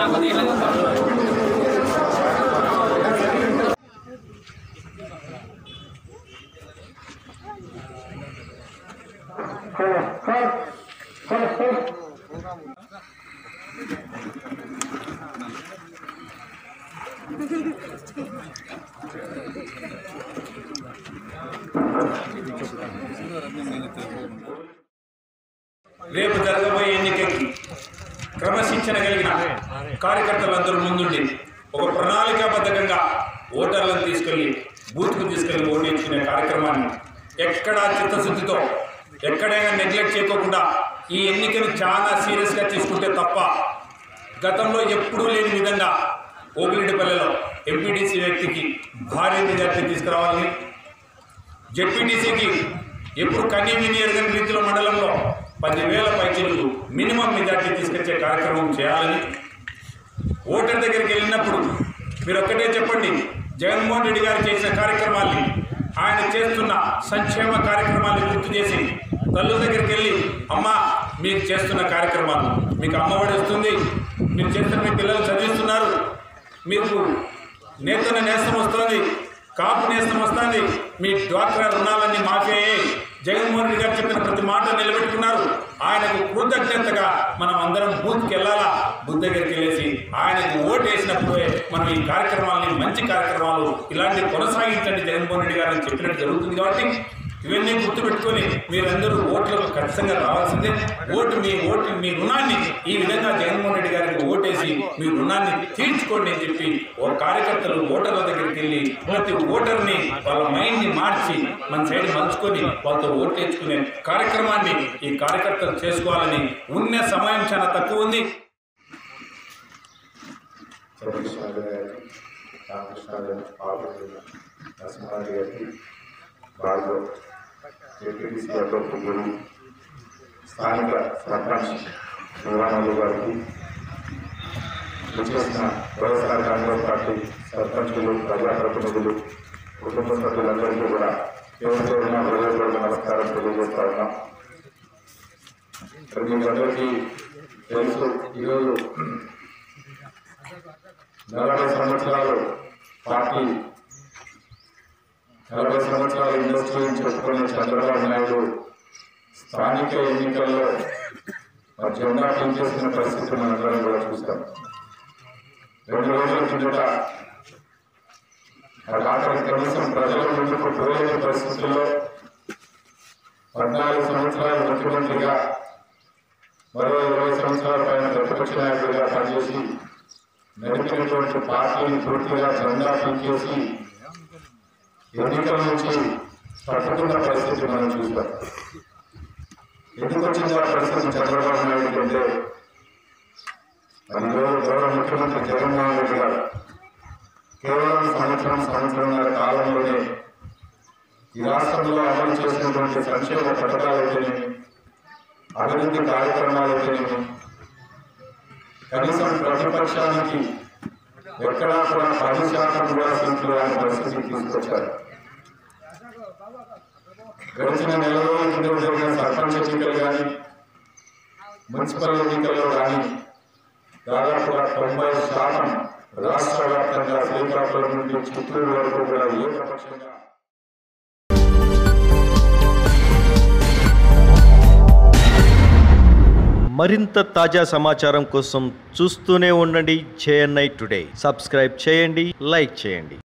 రేపు జరగబోయే ఎన్నికకి క్రమశిక్షణ కలిగిన కార్యకర్తలందరూ ముందుండి ఒక ప్రణాళికాబద్ధంగా ఓటర్లను తీసుకెళ్లి బూత్కు తీసుకెళ్లి ఓటేసుకునే కార్యక్రమాన్ని ఎక్కడా చిత్తశుద్ధితో ఎక్కడైనా నెగ్లెక్ట్ చేయకోకుండా ఈ ఎన్నికను చాలా సీరియస్గా తీసుకుంటే తప్ప గతంలో ఎప్పుడూ లేని విధంగా ఓపిరెడ్డిపల్లెలో ఎంపీటీసీ వ్యక్తికి భారీ మెజార్టీ తీసుకురావాలని జెడ్పీటీసీకి ఎప్పుడు కనీ విని ఎరగని రీతిలో మండలంలో పదివేల పైచీలకు మినిమం మెజార్టీ తీసుకొచ్చే కార్యక్రమం చేయాలని ఓటర్ దగ్గరికి వెళ్ళినప్పుడు మీరు ఒక్కటే చెప్పండి జగన్మోహన్ రెడ్డి గారు చేసిన కార్యక్రమాల్ని ఆయన చేస్తున్న సంక్షేమ కార్యక్రమాన్ని గుర్తు చేసి తల్లు దగ్గరికి వెళ్ళి అమ్మ మీరు చేస్తున్న కార్యక్రమాలు మీకు అమ్మఒడి వస్తుంది మీరు చేస్తున్న మీ పిల్లలు చదివిస్తున్నారు మీకు నేతన నేస్తం వస్తుంది కాపు నేస్తం వస్తుంది మీ డ్వాక్రా రుణాలన్నీ మాఫీ అయ్యాయి జగన్మోహన్ రెడ్డి గారు చెప్పిన ప్రతి మాట నిలబెట్టుకున్నారు ఆయనకు కృతజ్ఞతగా మనం అందరం బూత్కి వెళ్ళాలా బూత్ దగ్గరికి వెళ్ళేసి ఆయనకు ఓటు వేసినప్పుడే మనం ఈ కార్యక్రమాలని మంచి కార్యక్రమాలు ఇలాంటి కొనసాగించండి జగన్మోహన్ రెడ్డి గారు అని చెప్పినట్టు జరుగుతుంది కాబట్టి ఇవన్నీ గుర్తుపెట్టుకొని మీరందరూ ఓట్లకు ఖచ్చితంగా రావాల్సిందే ఓటు మీ ఓటు మీ రుణాన్ని ఈ విధంగా జగన్మోహన్ రెడ్డి గారికి ఓటేసి మీ రుణాన్ని తీర్చుకోండి అని చెప్పి ఓ కార్యకర్తలు ఓటర్ల దగ్గరికి వెళ్ళి ప్రతి ఓటర్ని వాళ్ళ మైండ్ని మార్చి మన సైడ్ మలుచుకొని వాళ్ళతో ఓటేసుకునే కార్యక్రమాన్ని ఈ కార్యకర్తలు చేసుకోవాలని ఉన్న సమయం చాలా తక్కువ ఉంది చంద్రకృష్ణారావు గారికి రామకృష్ణారావు పాల్గొని నరసింహారావు గారికి బాగా జెడ్పీటీసీ అభ్యర్థులు స్థానిక సర్పంచ్ శివరామలు గారికి విచ్చేసిన వైఎస్ఆర్ కాంగ్రెస్ పార్టీ సర్పంచులు ప్రజాప్రతినిధులు కుటుంబ సభ్యులందరికీ కూడా ఎవరి పేరున హృదయపూర్వక నమస్కారం తెలియజేస్తా ఉన్నాం మరి మీకు అందరికీ తెలుసు ఈరోజు నలభై సంవత్సరాలు పార్టీ నలభై సంవత్సరాల ఇండస్ట్రీ చెప్పుకున్న చంద్రబాబు నాయుడు స్థానిక ఎన్నికల్లో మరి జెండా పనిచేస్తున్న పరిస్థితి మనందరం కూడా చూస్తాం రెండు రోజుల కిందట ఆ ఆఖరి కనీసం ప్రజల ముందుకు పోలేని పరిస్థితుల్లో పద్నాలుగు సంవత్సరాలు ముఖ్యమంత్రిగా మరో ఇరవై సంవత్సరాల పైన ప్రతిపక్ష నాయకుడిగా పనిచేసి నడిపినటువంటి పార్టీని పూర్తిగా జెండా పీకేసి ఎన్నికల నుంచి పట్టుకున్న పరిస్థితి మనం చూస్తాం ఎందుకు వచ్చింది ఆ పరిస్థితి చంద్రబాబు నాయుడు కంటే అందులో గౌరవ ముఖ్యమంత్రి జగన్మోహన్ రెడ్డి గారు కేవలం సంవత్సరం సంవత్సరంన్నర కాలంలోనే ఈ రాష్ట్రంలో అమలు చేసినటువంటి సంక్షేమ పథకాలు అయితేనేమి అభివృద్ధి కార్యక్రమాలు అయితేనేమి కనీసం ప్రతిపక్షానికి ఎక్కడా కూడా పది శాతం కూడా సీట్లు రాని పరిస్థితికి తీసుకొచ్చారు గడిచిన నెల రోజుల కింద జరిగిన సర్పంచ్ ఎన్నికలు కానీ మున్సిపల్ ఎన్నికల్లో కానీ దాదాపుగా తొంభై శాతం రాష్ట్ర వ్యాప్తంగా శ్రీకాకుళం నుండి చిత్తూరు వరకు కూడా ఏకపక్షంగా మరింత తాజా సమాచారం కోసం చూస్తూనే ఉండండి జేఎన్ఐ టుడే సబ్స్క్రైబ్ చేయండి లైక్ చేయండి